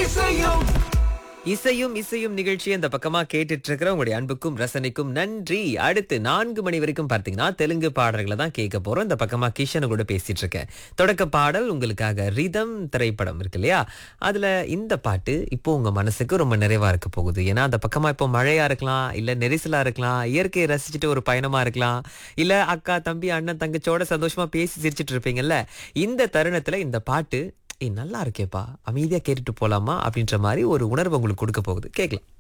இசையும் இசையும் இசையும் நிகழ்ச்சி அந்த பக்கமா கேட்டுட்டு இருக்கிற உங்களுடைய அன்புக்கும் ரசனைக்கும் நன்றி அடுத்து நான்கு மணி வரைக்கும் பார்த்தீங்கன்னா தெலுங்கு பாடல்களை தான் கேட்க போறோம் இந்த பக்கமா கிஷன் கூட பேசிட்டு இருக்கேன் தொடக்க பாடல் உங்களுக்காக ரிதம் திரைப்படம் இருக்கு இல்லையா அதுல இந்த பாட்டு இப்போ உங்க மனசுக்கு ரொம்ப நிறைவா இருக்க போகுது ஏன்னா அந்த பக்கமா இப்போ மழையா இருக்கலாம் இல்ல நெரிசலா இருக்கலாம் இயற்கையை ரசிச்சுட்டு ஒரு பயணமா இருக்கலாம் இல்ல அக்கா தம்பி அண்ணன் தங்கச்சோட சந்தோஷமா பேசி சிரிச்சிட்டு இருப்பீங்கல்ல இந்த தருணத்துல இந்த பாட்டு ஏய் நல்லா இருக்கேப்பா அமைதியா கேட்டுட்டு போலாமா அப்படின்ற மாதிரி ஒரு உணர்வு உங்களுக்கு கொடுக்க போகுது கேட்கலாம்